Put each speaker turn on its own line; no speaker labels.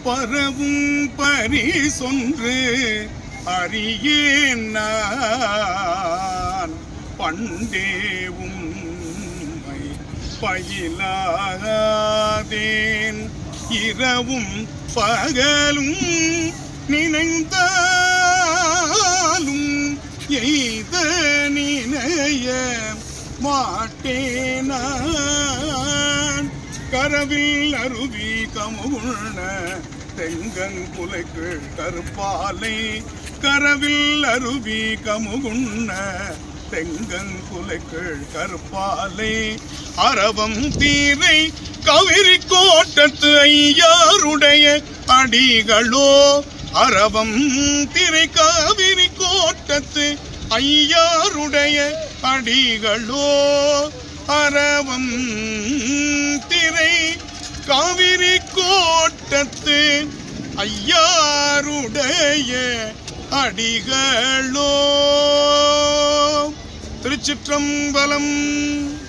பரவும் பரிசொன்று அறியேன் நான் பண்டே உம்மை பயிலாதேன் இரவும் பகலும் நினைந்தாலும் எய்த நினைய மாட்டேனான் கரவில் அருவி கமுகுள்ள தெங்கன் குலைக்கு கருப்பாலை கரவில் அருவி கமுகுண்ண தெங்கன் குலைக்கு கருப்பாலை அரவம் தீரை கவிரி கோட்டத்து ஐயாருடைய அடிகளோ அரவம் திரை காவிரி கோட்டத்து ஐயாருடைய அடிகளோ அரவம் திரை காவிரி கோட்டத்து ஐயாருடைய அடிகளோ திருச்சிற்றம்பலம்